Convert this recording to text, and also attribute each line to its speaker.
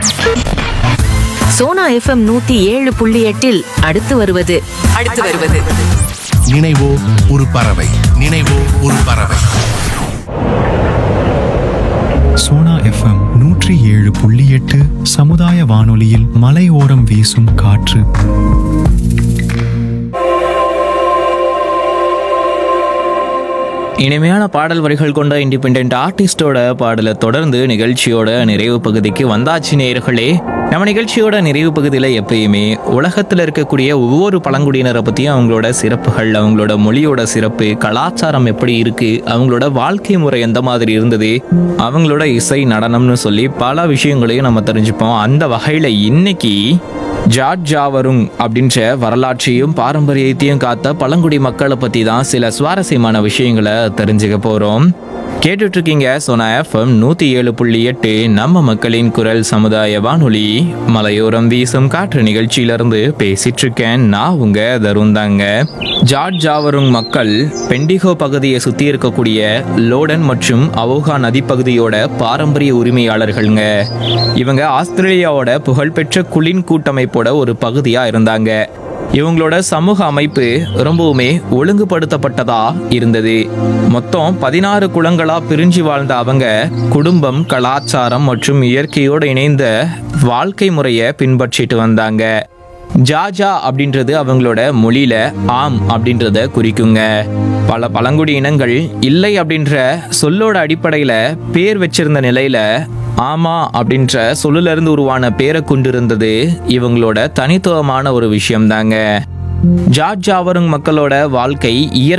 Speaker 1: Sona FM நூத்தி ஏழு புள்ளி எட்டில் அடுத்து வருவது அடுத்து வருவது
Speaker 2: நினைவோ ஒரு பறவை நினைவோ ஒரு பறவை
Speaker 3: சோனா எஃப்எம் நூற்றி ஏழு புள்ளி எட்டு சமுதாய வானொலியில் மலையோரம் வீசும் காற்று
Speaker 4: இனிமையான பாடல் வரிகள் கொண்ட இண்டிபெண்ட் ஆர்டிஸ்டோட பாடலை தொடர்ந்து நிகழ்ச்சியோட நிறைவு பகுதிக்கு வந்தாச்சு நேயர்களே நம்ம நிகழ்ச்சியோட நிறைவு பகுதியில் எப்பயுமே உலகத்தில் இருக்கக்கூடிய ஒவ்வொரு பழங்குடியினரை பற்றியும் அவங்களோட சிறப்புகள் அவங்களோட மொழியோட சிறப்பு கலாச்சாரம் எப்படி இருக்கு அவங்களோட வாழ்க்கை முறை எந்த மாதிரி இருந்தது அவங்களோட இசை நடனம்னு சொல்லி பல விஷயங்களையும் நம்ம தெரிஞ்சுப்போம் அந்த வகையில் இன்னைக்கு ஜாட் ஜாவருங் அப்படின்ற வரலாற்றையும் பாரம்பரியத்தையும் காத்த பழங்குடி மக்களை பற்றி தான் சில சுவாரஸ்யமான விஷயங்களை தெரிஞ்சுக்க போகிறோம் கேட்டுட்டு இருக்கீங்க சோனா எஃப்எம் நூற்றி ஏழு புள்ளி எட்டு நம்ம மக்களின் குரல் சமுதாய வானொலி மலையோரம் வீசும் காற்று நிகழ்ச்சியிலிருந்து பேசிட்டு இருக்கேன் நான் உங்க தருண் தாங்க ஜாட் ஜாவருங் மக்கள் பெண்டிகோ பகுதியை சுற்றி இருக்கக்கூடிய லோடன் மற்றும் அவோகா நதிப்பகுதியோட பாரம்பரிய உரிமையாளர்கள்ங்க இவங்க ஆஸ்திரேலியாவோட புகழ்பெற்ற குளின் கூட்டமைப்போட ஒரு பகுதியா இருந்தாங்க இவங்களோட சமூக அமைப்பு ரொம்பவுமே ஒழுங்குபடுத்தப்பட்டதா இருந்தது மொத்தம் பதினாறு குளங்களா பிரிஞ்சு வாழ்ந்த அவங்க குடும்பம் கலாச்சாரம் மற்றும் இயற்கையோடு இணைந்த வாழ்க்கை முறையை பின்பற்றிட்டு வந்தாங்க ஜாஜா அப்படின்றது அவங்களோட மொழியில ஆம் அப்படின்றத குறிக்குங்க பல பழங்குடி இனங்கள் இல்லை அப்படின்ற சொல்லோட அடிப்படையில பேர் வச்சிருந்த நிலையில ஆமா அப்படின்ற சொல்லுல இருந்து உருவான பேரை கொண்டிருந்தது இவங்களோட தனித்துவமான ஒரு விஷயம்தாங்க ஜார்ஜ் ஜாவருங் மக்களோட வாழ்க்கை இயற்கை